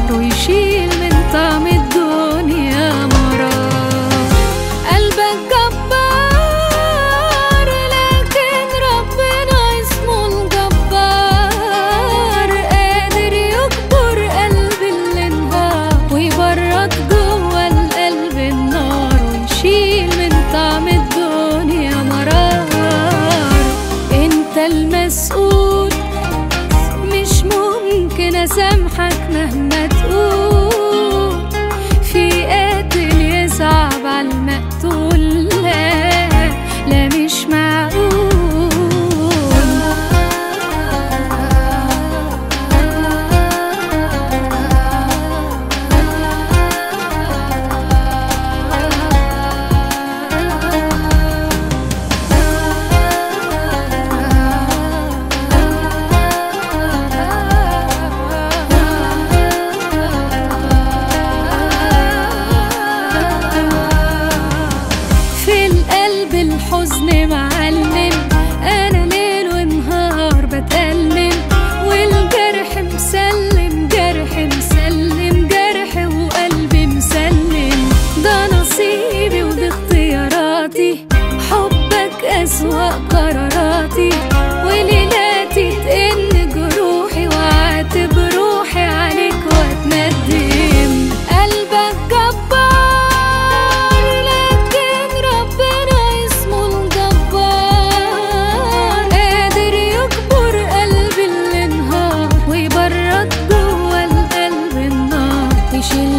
ويشيل من طعم الدنيا مرار قلبك جبار لكن ربنا اسمه الجبار قادر يكبر قلب اللي انهار ويبرد جوه القلب النار ويشيل من طعم الدنيا مرار انت المسؤول مش ممكن اسامحك مهما تقول في قاتل يصعب على المقتول لا لا مش في القلب الحزن معلم انا ليل ونهار بتألم والجرح مسلم جرح مسلم جرح وقلبي مسلم ده نصيبي ودي اختياراتي حبك أسوأ قراراتي وليلاتي تئن جروحي وعاتب روحي عليك واتندم قلبك جبار لكن ربنا اسمه الجبار قادر يكبر قلب اللي انهار ويبرد جوه القلب النار يشيل